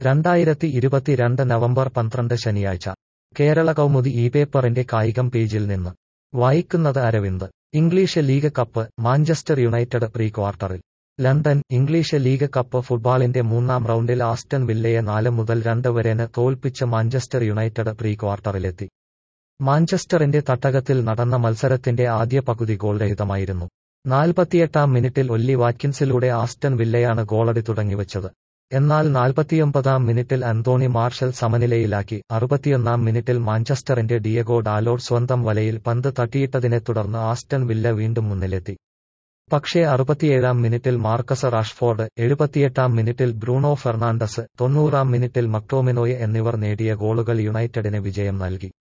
രണ്ടായിരത്തി ഇരുപത്തിരണ്ട് നവംബർ പന്ത്രണ്ട് ശനിയാഴ്ച കേരള കൗമുദി ഈ പേപ്പറിന്റെ കായികം പേജിൽ നിന്ന് വായിക്കുന്നത് Aravind English league cup Manchester United pre ക്വാർട്ടറിൽ ലണ്ടൻ ഇംഗ്ലീഷ് ലീഗ് കപ്പ് ഫുട്ബോളിന്റെ മൂന്നാം റൗണ്ടിൽ ആസ്റ്റൺ വില്ലയെ നാല് മുതൽ രണ്ട് വരെന് തോൽപ്പിച്ച് മാഞ്ചസ്റ്റർ യുണൈറ്റഡ് പ്രീ ക്വാർട്ടറിലെത്തി മാഞ്ചസ്റ്ററിന്റെ തട്ടകത്തിൽ നടന്ന മത്സരത്തിന്റെ ആദ്യ പകുതി ഗോൾരഹിതമായിരുന്നു നാൽപ്പത്തിയെട്ടാം മിനിറ്റിൽ ഒല്ലി വാറ്റ്കിൻസിലൂടെ ആസ്റ്റൺ വില്ലയാണ് ഗോളടി തുടങ്ങിവച്ചത് എന്നാൽ നാൽപ്പത്തിയൊമ്പതാം മിനിറ്റിൽ അന്തോണി മാർഷൽ സമനിലയിലാക്കി അറുപത്തിയൊന്നാം മിനിറ്റിൽ മാഞ്ചസ്റ്ററിന്റെ ഡിയഗോ ഡാലോഡ് സ്വന്തം വലയിൽ പന്ത് തട്ടിയിട്ടതിനെ തുടർന്ന് ആസ്റ്റൺ വില്ല വീണ്ടും മുന്നിലെത്തി പക്ഷേ അറുപത്തിയേഴാം മിനിറ്റിൽ മാർക്കസ് റാഷ്ഫോർഡ് എഴുപത്തിയെട്ടാം മിനിറ്റിൽ ബ്രൂണോ ഫെർണാണ്ടസ് തൊണ്ണൂറാം മിനിറ്റിൽ മക്ടോമിനോയ് എന്നിവർ നേടിയ ഗോളുകൾ യുണൈറ്റഡിന് വിജയം നൽകി